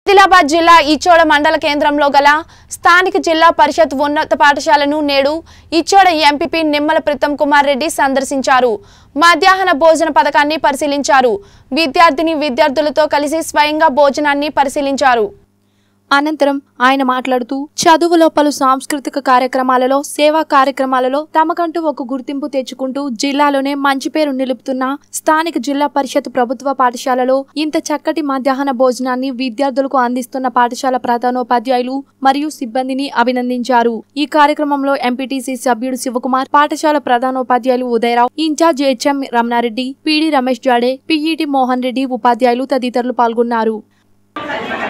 ఆదిలాబాద్ జిల్లా ఇచ్చోడ మండల కేంద్రంలో గల స్థానిక జిల్లా పరిషత్ ఉన్నత పాఠశాలను నేడు ఇచ్చోడ ఎంపీపీ నిమ్మల ప్రీతం కుమార్ రెడ్డి సందర్శించారు మధ్యాహ్న భోజన పథకాన్ని పరిశీలించారు విద్యార్థిని విద్యార్థులతో కలిసి స్వయంగా భోజనాన్ని పరిశీలించారు అనంతరం ఆయన మాట్లాడుతూ చదువులో పలు సాంస్కృతిక కార్యక్రమాలలో సేవా కార్యక్రమాలలో తమకంటూ ఒక గుర్తింపు తెచ్చుకుంటూ జిల్లాలోనే మంచి పేరు నిలుపుతున్న స్థానిక జిల్లా పరిషత్ ప్రభుత్వ పాఠశాలలో ఇంత చక్కటి మధ్యాహ్న భోజనాన్ని విద్యార్థులకు అందిస్తున్న పాఠశాల ప్రధానోపాధ్యాయులు మరియు సిబ్బందిని అభినందించారు ఈ కార్యక్రమంలో ఎంపీటీసీ సభ్యుడు శివకుమార్ పాఠశాల ప్రధానోపాధ్యాయులు Udayarao in-charge HM Ramanareddy PD Ramesh Jade PET Mohan Reddy ఉపాధ్యాయులు తదితరులు పాల్గొన్నారు